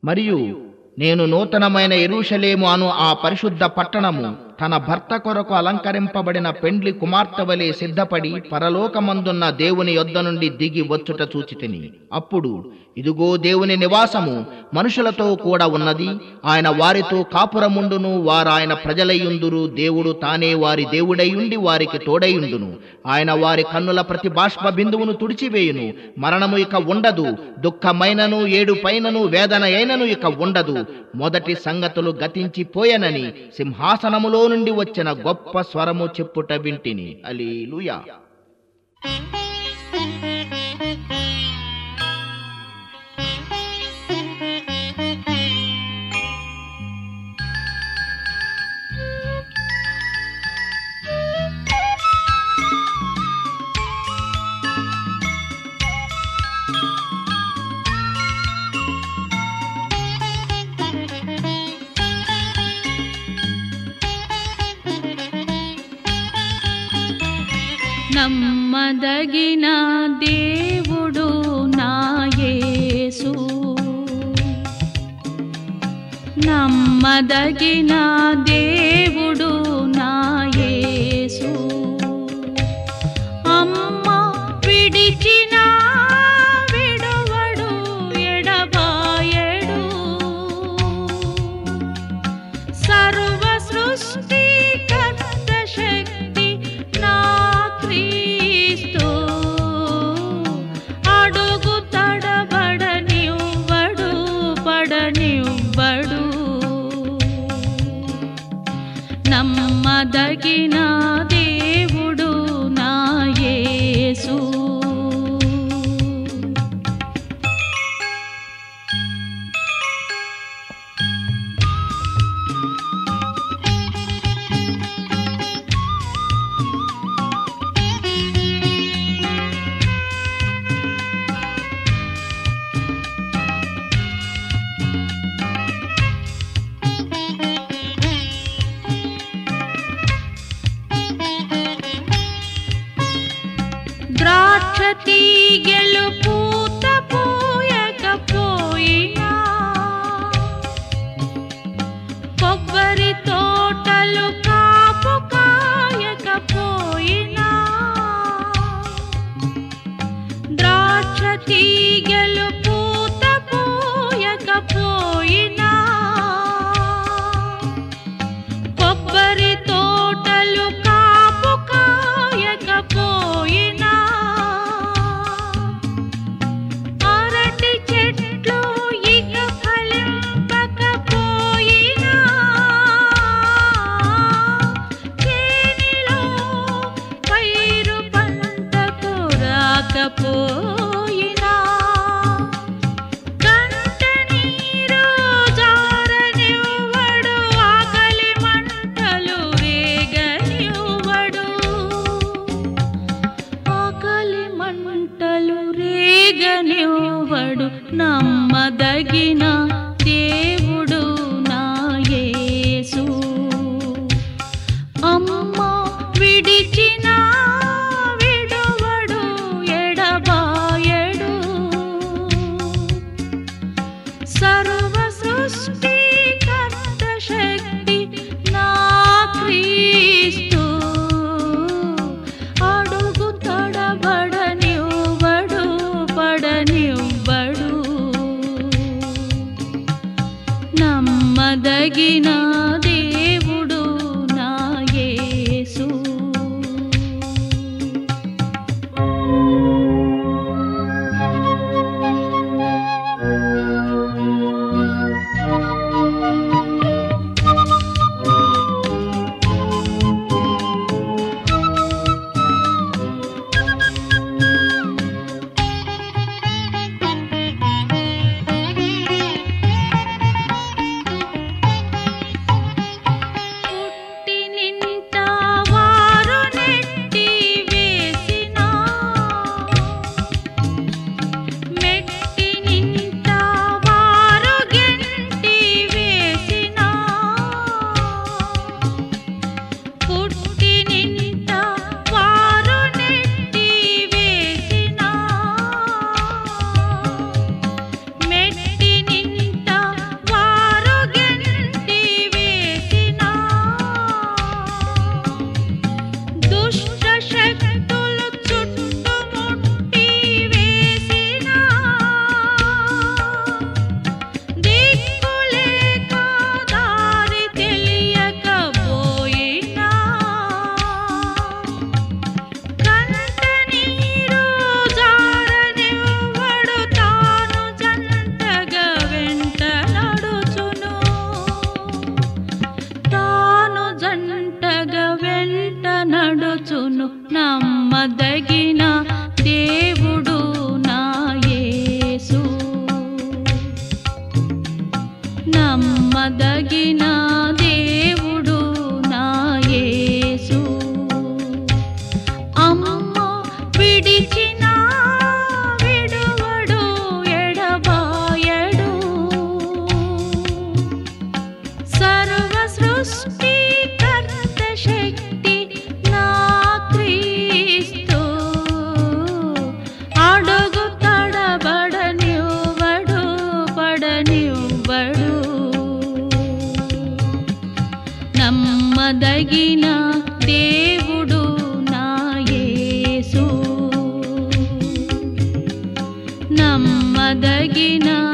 మరియు నేను నూతనమైన ఎరుషలేము అను ఆ పరిశుద్ధ పట్టణము తన భర్త కొరకు అలంకరింపబడిన పెండ్లి కుమార్తె వలె సిద్ధపడి పరలోకమందున్న దేవుని యొద్ద నుండి దిగి వచ్చుట చూచితిని అప్పుడు ఇదిగో దేవుని నివాసము మనుషులతో కూడా ఉన్నది ఆయన వారితో కాపురముండును వారాయన ప్రజలయ్యుందురు దేవుడు తానే వారి దేవుడైయుండి వారికి తోడైయుండును ఆయన వారి కన్నుల ప్రతి బాష్ప బిందువును తుడిచివేయును మరణము ఇక ఉండదు దుఃఖమైనను ఏడు పైనను వేదన అయినను ఇక ఉండదు మొదటి సంగతులు గతించిపోయెనని సింహాసనములో నుండి వచ్చిన గొప్ప స్వరము చెప్పుట వింటిని అలీలుయా నమ్మదగిన దేవుడు నా యేసు నమ్మదగిన దేవుడు నా యేసు అమ్మ విడిచిన విడువడు ఎడబాయడు సర్వ సృష్టి కర్త శక్తి నా క్రీస్తు అడుగు తడబడనివ్వడు పడనివ్వడు నమ్మదగిన దేవుడు నా యేసు ద్రాక్ష తీగెలు పూత పోయకపోయినా కొబ్బరి తోటలు కాపు కాయకపోయినా ద్రాక్ష తీగెలు పూత పోయకపోయినా కొబ్బరి తోటలు కాపు కాయకపోయినా అరటి చెట్లు ఇక ఫలింపకపోయినా చేనిలో పైరు పంటకు రాకపోయినా కంట నీరు జారనివ్వడు ఆకలి మంటలు రేగనివ్వడు ఆకలి మంటలు రేగనివ్వడు నమ్మదగిన దేవుడు నా యేసు అమ్మ విడిచిన విడువడు ఎడబాయడు సర్వ సృష్టి కర్త శక్తి నా క్రీస్తు అడుగు తడబడనివ్వడు పడనివ్వడు నమ్మదగిన దేవుడు నా యేసు నమ్మదగిన దేవుడు నా యేసు అమ్మ విడిచిన విడువడు ఎడబాయడు సర్వ సృష్టి కర్త శక్తి నా క్రీస్తు అడుగు తడబడనివ్వడు పడనివ్వడు నమ్మదగిన దేవుడు నా యేసు నమ్మదగిన